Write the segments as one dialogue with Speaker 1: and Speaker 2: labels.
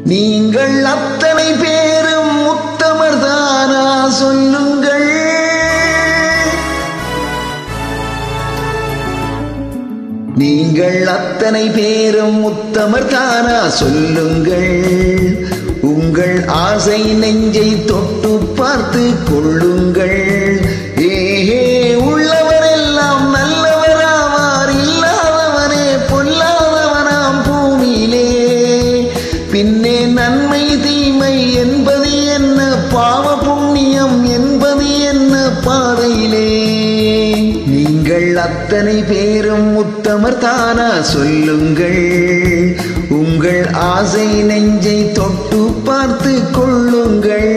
Speaker 1: நீங்கள் அத்தனை பேரும் உத்தமர் தானா சொல்லுங்கள் நீங்கள் அத்தனை பேரும் உத்தமர் தானா சொல்லுங்கள் உங்கள் ஆசை நெஞ்சை தொட்டு பார்த்து கொள்ளுங்கள் ஏஹே உள்ளவரெல்லாம் நல்லவராவார் இல்லாதவனே பொல்லாதவனாம் பூமியிலே பின்னே நன்மை தீமை என்பது என்ன பாவ புண்ணியம் என்பது என்ன பாதையிலே நீங்கள் அத்தனை பேரும் உத்தமர் தானா சொல்லுங்கள் உங்கள் ஆசை நெஞ்சை தொட்டு பார்த்து கொள்ளுங்கள்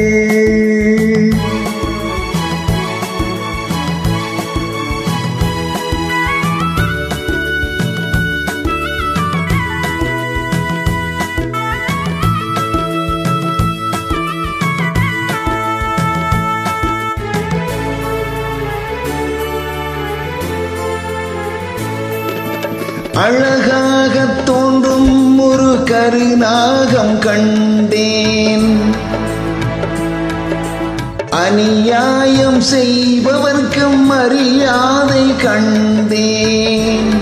Speaker 1: அழகாக தோன்றும் ஒரு கருநாகம் கண்டேன் அநியாயம் செய்பவர்க்கு மரியாதை கண்டேன்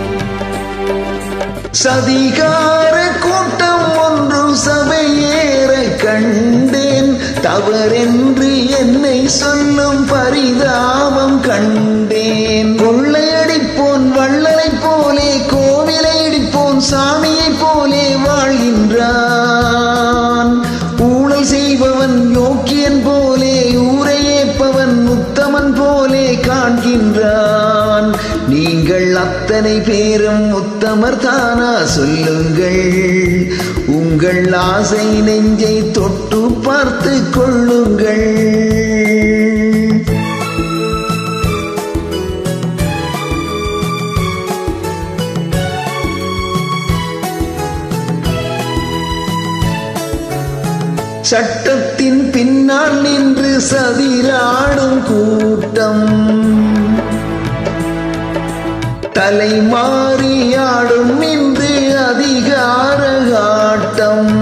Speaker 1: சதிகார கூட்டம் ஒன்று சபையேற கண்டேன் தவறென்று என்னை சொல்லும் பரிதாபம் கண்டேன் கொள்ளையடிப்போன் வள்ளலைப் போலே கோவிலை இடிப்போன் சாமியைப் போலே வாழ்கின்றான் ஊழல் செய்பவன் யோக்கியன் போலே ஊரை ஏற்பவன் உத்தமன் போலே காண்கின்றான் நீங்கள் அத்தனை பேரும் உத்தமர் தானா சொல்லுங்கள் உங்கள் ஆசை நெஞ்சை தொட்டு பார்த்து கொள்ளுங்கள் சட்டத்தின் பின்னால் நின்று சதிராடும் கூட்டம் தலை மாறியாடும் இன்று அதிகார ஆட்டம்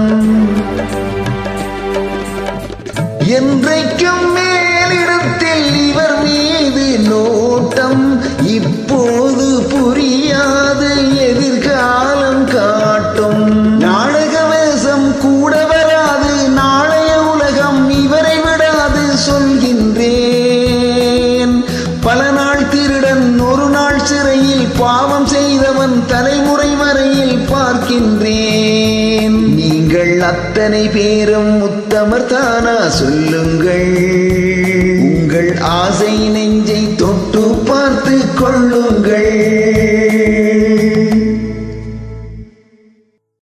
Speaker 1: என்றைக்கும் மேலிடத்தில் இவர் மீது நோட்டம் இப்போது புரியாது எதிர்காலம் காட்டும் நாடக வேஷம் கூட வராது நாளைய உலகம் இவரை விடாது சொல்கின்றேன் பல நாள் திருடன் ஒரு நாள் சிறையில் பாவம் செய்தவன் தலைமுறை வரையில் பார்க்கின்றேன் நீங்கள் அத்தனை பேரும் உத்தமர் தானா சொல்லுங்கள் உங்கள் ஆசை நெஞ்சை தொட்டு பார்த்து கொள்ளுங்கள்